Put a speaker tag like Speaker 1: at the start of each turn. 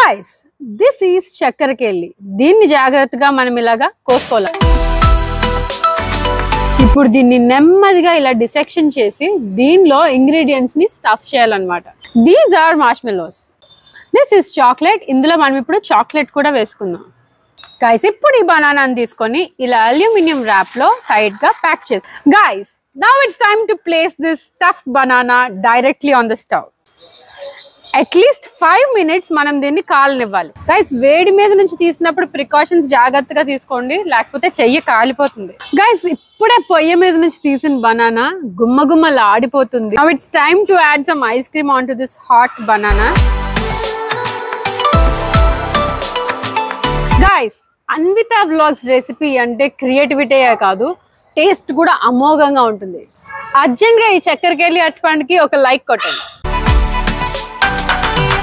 Speaker 1: guys this is చక్కెరకేళి దీన్ని జాగ్రత్తగా మనం ఇలాగా కోసుకోవాలి ఇప్పుడు దీన్ని నెమ్మదిగా ఇలా డిసెక్షన్ చేసి దీనిలో ఇంగ్రీడియంట్స్ ని స్టఫ్ చేయాలన్నమాట these are marshmallows this is chocolate ఇందులో మనం ఇప్పుడు చాక్లెట్ కూడా వేసుకుందాం గైస్ ఇప్పుడు ఈ బనానాని తీసుకొని ఇలా అల్యూమినియం ర్యాప్ లో టైట్ గా ప్యాక్ చేసి guys now it's time to place this stuff banana directly on the stove at least five minutes మనం దీన్ని కాలనివ్వాలి గైస్ వేడి మీద నుంచి తీసినప్పుడు ప్రికాషన్స్ జాగ్రత్తగా తీసుకోండి లేకపోతే చెయ్యి కాలిపోతుంది గైస్ ఇప్పుడే పొయ్యి మీద నుంచి తీసిన బనానా గుమ్మ గుమ్మలు ఆడిపోతుంది now it's time to add some ice cream on to this hot banana guys Anvitha vlogs recipe అంటే క్రియేటివిటీ కాదు టేస్ట్ కూడా అమోఘంగా ఉంటుంది అర్జెంట్గా ఈ చక్కెరకేళి అట్టుపండుకి ఒక లైక్ కొట్టండి